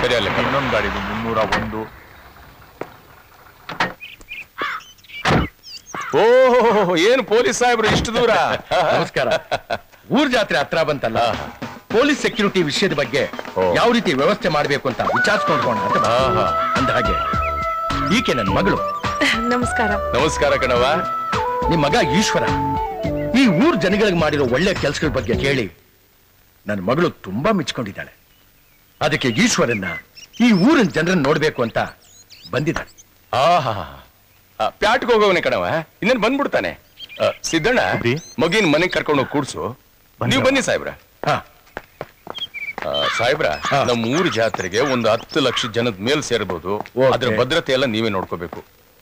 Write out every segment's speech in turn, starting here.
ಸರಿ ಅಲ್ಲ ಇನ್ನೊಂದು ಗಾಡಿ ಇದು ಮುನ್ನೂರ ಒಂದು ಓ ಏನು ಪೊಲೀಸ್ ಸಾಹೇಬ್ರು ಇಷ್ಟು ದೂರ ನಮಸ್ಕಾರ ಊರ್ ಜಾತ್ರೆ ಹತ್ರ ಬಂತಲ್ಲ ಪೊಲೀಸ್ ಸೆಕ್ಯೂರಿಟಿ ವಿಷಯದ ಬಗ್ಗೆ ಓ. ಯಾವ ರೀತಿ ವ್ಯವಸ್ಥೆ ಮಾಡಬೇಕು ಅಂತ ವಿಚಾರಿಸ್ಕೊಂಡ್ಕೋಣ ಅಂತ ಬಂದೆ. ಆಹಾ. ಅಂದ ಹಾಗೆ ಈಕೆ ನನ್ನ ಮಗಳು ನಮಸ್ಕಾರ ನಮಸ್ಕಾರ ಕಣವ ನಿಮ್ ಮಗ ಈಶ್ವರ ಈ ಊರ್ ಜನಗಳಿಗೆ ಮಾಡಿರೋ ಒಳ್ಳೆ ಕೆಲಸಗಳ ಬಗ್ಗೆ ಕೇಳಿ ನನ್ನ ಮಗಳು ತುಂಬಾ ಮೆಚ್ಕೊಂಡಿದ್ದಾಳೆ ಅದಕ್ಕೆ ಈಶ್ವರನ್ನ ಈ ಊರಿನ ಜನರನ್ನ ನೋಡ್ಬೇಕು ಅಂತ ಬಂದಿದ್ದಾಳೆ ಆಹಾ ಪ್ಯಾಟ್ಗೆ ಹೋಗೋವನೆ ಕಣವ ಇನ್ನೇನು ಬಂದ್ಬಿಡ್ತಾನೆ ಆ, ಸಿದ್ದಣ್ಣ ಅಬ್ರಿ? ಮಗಿನ ಮನೆಗೆ ಕರ್ಕೊಂಡು ಹೋಗಿ ಕೂಡ್ಸು ನೀವು ಬನ್ನಿ ಸಾಹೇಬ್ರ ಹಾ ಆ, ಸಾಹೇಬ್ರ ಹಾ. ನಮ್ಮ ಊರು ಜಾತ್ರೆಗೆ ಒಂದು ಹತ್ತು ಲಕ್ಷ ಜನದ ಮೇಲ್ ಸೇರ್ಬೋದು ಓಕೆ. ಅದ್ರ ಭದ್ರತೆ ಎಲ್ಲ ನೀವೇ ನೋಡ್ಕೋಬೇಕು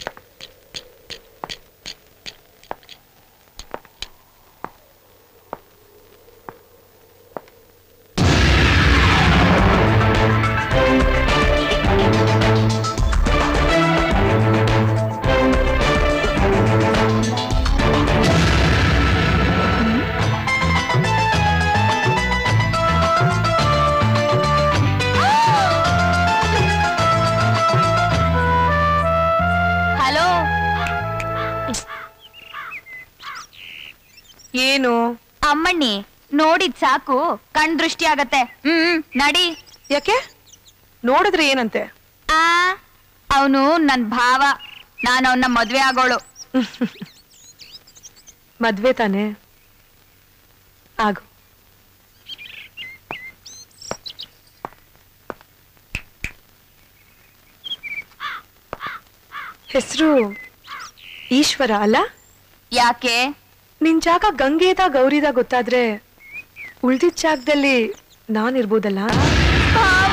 ಹಲೋ ಏನು ಅಮ್ಮಣ್ಣಿ ನೋಡಿದ್ ಸಾಕು ಕಣ್ ದೃಷ್ಟಿ ಆಗತ್ತೆ ಹ್ಮ್ ನಡಿ ಯಾಕೆ ನೋಡಿದ್ರೆ ಏನಂತೆ ಆ ಅವನು ನನ್ ಭಾವ ನಾನು ಅವನ್ನ ಮದ್ವೆ ಆಗೋಳು ಮದ್ವೆ ತಾನೆ ಆಗು ಹೆಸರು ಈಶ್ವರ ಅಲ್ಲ ಯಾಕೆ ನಿನ್ ಜಾಗ ಗಂಗೆದ ಗೌರಿದ ಗೊತ್ತಾದ್ರೆ ಉಳ್ದಿದ್ ಜಾಗದಲ್ಲಿ ನಾನಿರ್ಬೋದಲ್ಲ ಭಾವ